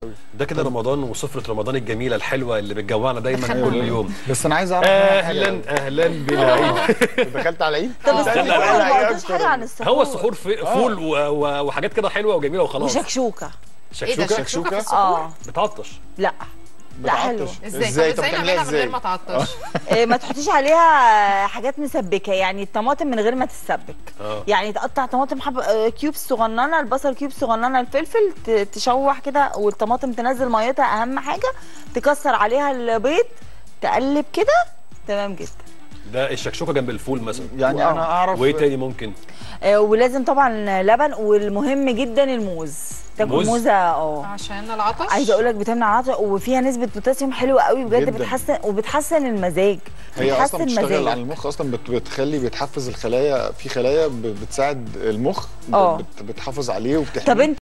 ده كده رمضان وسفرة رمضان الجميلة الحلوة اللي بتجوعنا دايما دخلنا كل يوم بس انا عايز اعرف منها حاجة. اهلا اهلا بالعيد دخلت على العيد طب السحور لا، لا، ما لا. قلتوش حاجه عن السحور هو السحور في فول و- و- وحاجات كده حلوة وجميلة وخلاص وشكشوكه ايه ده شكشوكة شكشوكه في السحور اه بتعطش لا لا حلو بتعطش. ازاي ازاي طب طب ازاي بتعمليها نعملها من غير ازاي ما تعطش إيه، ما تحطيش عليها حاجات مسبكه يعني الطماطم من غير ما تتسبك اه يعني تقطع طماطم حب آه، كيوب صغننه البصل كيوب صغننه الفلفل ت- تشوح كده والطماطم تنزل ميتها اهم حاجه تكسر عليها البيض تقلب كده تمام جدا ده الشكشوكة جنب الفول مثلا يعني انا اعرف وايه تاني ممكن آه، ولازم طبعا لبن والمهم جدا الموز تاكل موز؟ موزه اه عشان العطش عايزه اقول لك بتمنع عطش وفيها نسبه بوتاسيوم حلوه قوي بجد جداً. بتحسن وبتحسن المزاج هي بتحسن اصلا بتشتغل مزاجك. على المخ اصلا بت- بتخلي بتحفز الخلايا في خلايا ب- بتساعد المخ ب- آه. بت- بتحافظ عليه وبتحميه طب انت